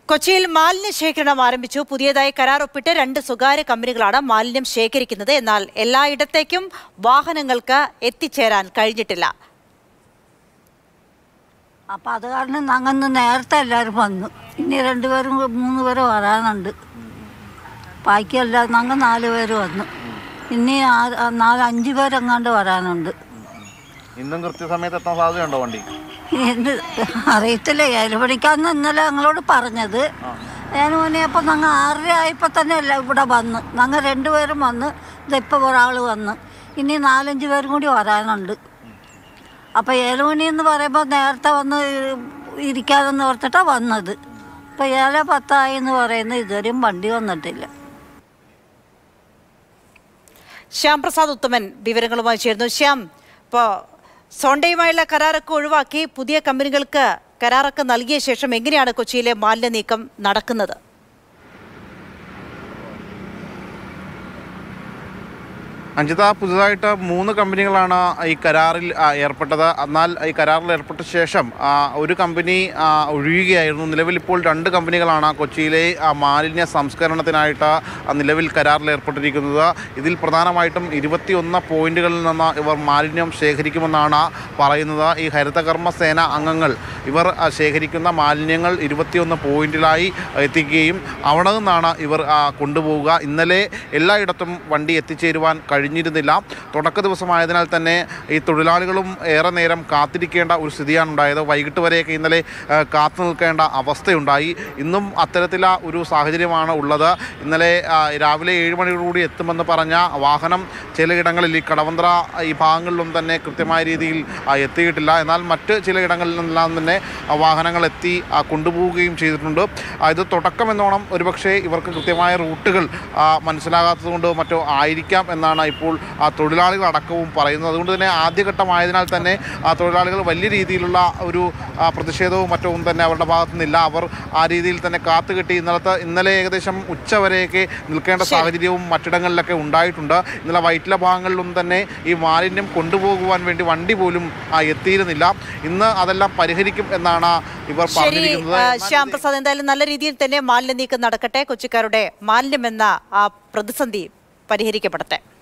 കൊച്ചിയിൽ മാലിന്യ ശേഖരണം ആരംഭിച്ചു പുതിയതായി കരാർ ഒപ്പിട്ട് രണ്ട് സ്വകാര്യ കമ്പനികളാണ് മാലിന്യം ശേഖരിക്കുന്നത് എന്നാൽ എല്ലായിടത്തേക്കും വാഹനങ്ങൾക്ക് എത്തിച്ചേരാൻ കഴിഞ്ഞിട്ടില്ല അപ്പം അത് കാരണം ഞങ്ങൾ നേരത്തെ എല്ലാവരും വന്നു ഇനി രണ്ടുപേരും കൂടി- മൂന്ന് പേര് വരാനുണ്ട് ബാക്കിയെല്ലാം ഞങ്ങൾ നാല് പേര് വന്നു ഇനി ആ- ആ നാല് അഞ്ച് പേരെങ്ങാണ്ട് വരാനുണ്ട് ഇന്നും കൃത്യസമയത്ത് എത്താൻ സാധ്യതയുണ്ടോ വണ്ടി എന്ത് അറിയത്തില്ല ഏലുപടിക്കാന്ന് ഇന്നലെ ഞങ്ങളോട് പറഞ്ഞത് ഞാൻ മുന്നേ അപ്പം ഞങ്ങൾ ആറര ആയപ്പോൾ തന്നെ അല്ല ഇവിടെ വന്ന് ഞങ്ങൾ രണ്ടുപേരും വന്ന് ഇതിപ്പോൾ ഒരാൾ വന്ന് ഇനി നാലഞ്ച് പേരും കൂടി വരാനുണ്ട് അപ്പോൾ ഏലുമണി എന്ന് പറയുമ്പോൾ നേരത്തെ വന്ന് ഇരിക്കാതെന്ന് ഓർത്തിട്ടാണ് വന്നത് ഇപ്പോൾ ഏഴ് പത്തായി എന്ന് പറയുന്നത് ഇതുവരെയും വണ്ടി വന്നിട്ടില്ല ശ്യാം പ്രസാദ് ഉത്തമൻ വിവരങ്ങളുമായി ചേരുന്നു ശ്യാം ഇപ്പോൾ സോണ്ടയുമായുള്ള കരാറൊക്കെ ഒഴിവാക്കി പുതിയ കമ്പനികൾക്ക് കരാറൊക്കെ നൽകിയ ശേഷം എങ്ങനെയാണ് കൊച്ചിയിലെ മാലിന്യ നീക്കം നടക്കുന്നത് അഞ്ജിത പുതുതായിട്ട് മൂന്ന് കമ്പനികളാണ് ഈ കരാറിൽ ആ, ഏർപ്പെട്ടത് എന്നാൽ ഈ കരാറിൽ ഏർപ്പെട്ട ശേഷം ആ, ഒരു കമ്പനി ആ, ഒഴിയുകയായിരുന്നു നിലവിൽ ഇപ്പോൾ രണ്ട് കമ്പനികളാണ് കൊച്ചിയിലെ ആ, മാലിന്യ സംസ്കരണത്തിനായിട്ട് ആ, നിലവിൽ കരാറിൽ ഏർപ്പെട്ടിരിക്കുന്നത് ഇതിൽ പ്രധാനമായിട്ടും ഇരുപത്തിയൊന്ന് പോയിന്റുകളിൽ നിന്ന് ഇവർ മാലിന്യം ശേഖരിക്കുമെന്നാണ് പറയുന്നത് ഈ ഹരിതകർമ്മ സേന അംഗങ്ങൾ ഇവർ ആ, ശേഖരിക്കുന്ന മാലിന്യങ്ങൾ ഇരുപത്തിയൊന്ന് പോയിന്റിലായി എത്തിക്കുകയും അവിടെ നിന്നാണ് ഇവർ ആ, കൊണ്ടുപോവുക ഇന്നലെ എല്ലായിടത്തും വണ്ടി എത്തിച്ചേരുവാൻ കഴിഞ്ഞിരുന്നില്ല തുടക്ക ദിവസമായതിനാൽ തന്നെ ഈ തൊഴിലാളികളും ഏറെ നേരം കാത്തിരിക്കേണ്ട ഒരു സ്ഥിതിയാണ് ഉണ്ടായത് വൈകിട്ട് വരെയൊക്കെ ഇന്നലെ ആ, കാത്തു നിൽക്കേണ്ട അവസ്ഥയുണ്ടായി ഇന്നും അത്തരത്തില ഒരു സാഹചര്യമാണ് ഉള്ളത് ഇന്നലെ ആ, രാവിലെ ഏഴ് മണിയോടുകൂടി എത്തുമെന്ന് പറഞ്ഞ വാഹനം ചിലയിടങ്ങളിൽ ഈ കടവന്ത്ര ഈ ഭാഗങ്ങളിലും തന്നെ കൃത്യമായ രീതിയിൽ ആ, എത്തിയിട്ടില്ല എന്നാൽ മറ്റ് ചിലയിടങ്ങളിൽ നിന്നെല്ലാം തന്നെ ആ, വാഹനങ്ങൾ എത്തി ആ, കൊണ്ടുപോവുകയും ചെയ്തിട്ടുണ്ട് ആ, ഇത് തുടക്കം എന്നോണം ഒരുപക്ഷെ ഇവർക്ക് കൃത്യമായ റൂട്ടുകൾ ആ, മനസ്സിലാകാത്തതുകൊണ്ടോ മറ്റോ ആയിരിക്കാം എന്നാണ് ഇപ്പോൾ ആ തൊഴിലാളികൾ അടക്കവും പറയുന്നത് അതുകൊണ്ട് തന്നെ ആദ്യഘട്ടമായതിനാൽ തന്നെ ആ തൊഴിലാളികൾ വലിയ രീതിയിലുള്ള ഒരു ആ, പ്രതിഷേധവും മറ്റവും തന്നെ അവരുടെ ഭാഗത്തു നിന്നില്ല അവർ ആ രീതിയിൽ തന്നെ കാത്തുകെട്ടി ഇന്നലത്തെ ഇന്നലെ ഏകദേശം ഉച്ച വരെയൊക്കെ നിൽക്കേണ്ട സാഹചര്യവും മറ്റിടങ്ങളിലൊക്കെ ഉണ്ടായിട്ടുണ്ട് ഇന്നലെ വൈറ്റില ഭാഗങ്ങളിലൊന്നും തന്നെ ഈ മാലിന്യം കൊണ്ടുപോകുവാൻ വേണ്ടി വണ്ടി പോലും ആ, എത്തിയിരുന്നില്ല ഇന്ന് അതെല്ലാം പരിഹരിക്കും എന്നാണ് ഇവർ ശരി പറഞ്ഞിരിക്കുന്നത് ആ, എന്നാൽ ശ്യാം പ്രസാദ് എന്തായാലും നല്ല രീതിയിൽ തന്നെ മാലിന്യ നീക്കം നടക്കട്ടെ കൊച്ചിക്കാരുടെ മാലിന്യം എന്ന ആ പ്രതിസന്ധി പരിഹരിക്കപ്പെടട്ടെ